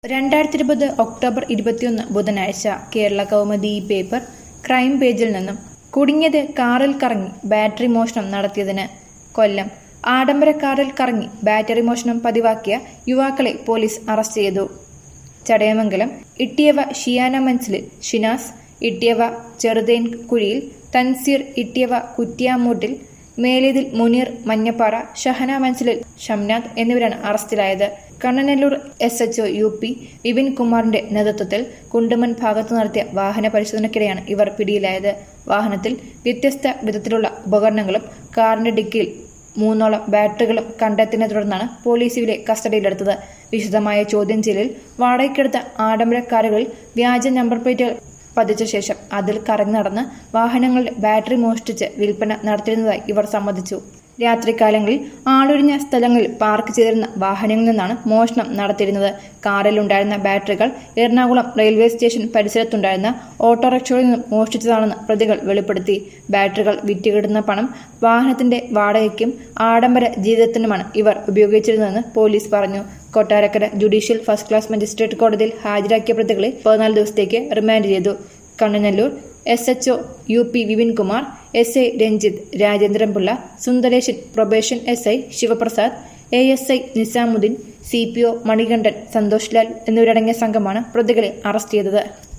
രണ്ടായിരത്തി ഇരുപത് ഒക്ടോബർ ഇരുപത്തിയൊന്ന് ബുധനാഴ്ച കേരള കൗമുദി ഈ പേപ്പർ ക്രൈം പേജിൽ നിന്നും കുടുങ്ങിയത് കാറിൽ കറങ്ങി ബാറ്ററി മോഷണം നടത്തിയതിന് കൊല്ലം ആഡംബര കാറിൽ കറങ്ങി ബാറ്ററി മോഷണം പതിവാക്കിയ യുവാക്കളെ പോലീസ് അറസ്റ്റ് ചെയ്തു ചടയമംഗലം ഇട്ടിയവ ഷിയാന മൻസിലിൽ ഷിനാസ് ഇട്ടിയവ ചെറുതേൻ കുഴിയിൽ തൻസീർ ഇട്ടിയവ കുറ്റിയാമൂട്ടിൽ മേലേതിൽ മുനീർ മഞ്ഞപ്പാറ ഷഹന മൻസിലിൽ ഷംനാഥ് എന്നിവരാണ് അറസ്റ്റിലായത് Kannanallur S H O U P Vipin കുമാറിന്റെ നേതൃത്വത്തിൽ കുണ്ടുമൺ ഭാഗത്ത് നടത്തിയ വാഹന പരിശോധനയ്ക്കിടെയാണ് ഇവർ പിടിയിലായത് വാഹനത്തിൽ വ്യത്യസ്ത വിധത്തിലുള്ള ഉപകരണങ്ങളും കാറിന്റെ ഡിക്കിയിൽ മൂന്നോളം ബാറ്ററികളും കണ്ടെത്തിയതിനെ തുടർന്നാണ് പോലീസ് ഇവരെ കസ്റ്റഡിയിലെടുത്തത് വിശദമായ ചോദ്യം ചെയ്യലിൽ വാടകയ്ക്കെടുത്ത ആഡംബര കാറുകളിൽ വ്യാജ നമ്പർ പ്ലേറ്റുകൾ പതിച്ച ശേഷം അതിൽ കറങ്ങി നടന്ന് വാഹനങ്ങളുടെ ബാറ്ററി മോഷ്ടിച്ച് വിൽപ്പന നടത്തിയിരുന്നതായി ഇവർ സമ്മതിച്ചു രാത്രികാലങ്ങളിൽ ആളൊഴിഞ്ഞ സ്ഥലങ്ങളിൽ പാർക്ക് ചെയ്തിരുന്ന വാഹനങ്ങളിൽ നിന്നാണ് മോഷണം നടത്തിയിരുന്നത് കാറിലുണ്ടായിരുന്ന ബാറ്ററികൾ എറണാകുളം റെയിൽവേ സ്റ്റേഷൻ പരിസരത്തുണ്ടായിരുന്ന ഓട്ടോറിക്ഷയിൽ നിന്നും മോഷ്ടിച്ചതാണെന്ന് പ്രതികൾ വെളിപ്പെടുത്തി ബാറ്ററികൾ വിറ്റുകിടുന്ന പണം വാഹനത്തിന്റെ വാടകയ്ക്കും ആഡംബര ജീവിതത്തിനുമാണ് ഇവർ ഉപയോഗിച്ചിരുന്നതെന്ന് പോലീസ് പറഞ്ഞു Kottarakkara judicial first class magistrate കോടതിയിൽ ഹാജരാക്കിയ പ്രതികളെ പതിനാല് ദിവസത്തേക്ക് റിമാൻഡ് ചെയ്തു Kannanallur S H O U P Vipinkumar S I Ranjith Rajendranpillai Sundaresan probation S I Sivaprasad A S I Nizamuddin C P O Manikandan Santhosh Lal എന്നിവരടങ്ങിയ സംഘമാണ് പ്രതികളെ അറസ്റ്റ് ചെയ്തത്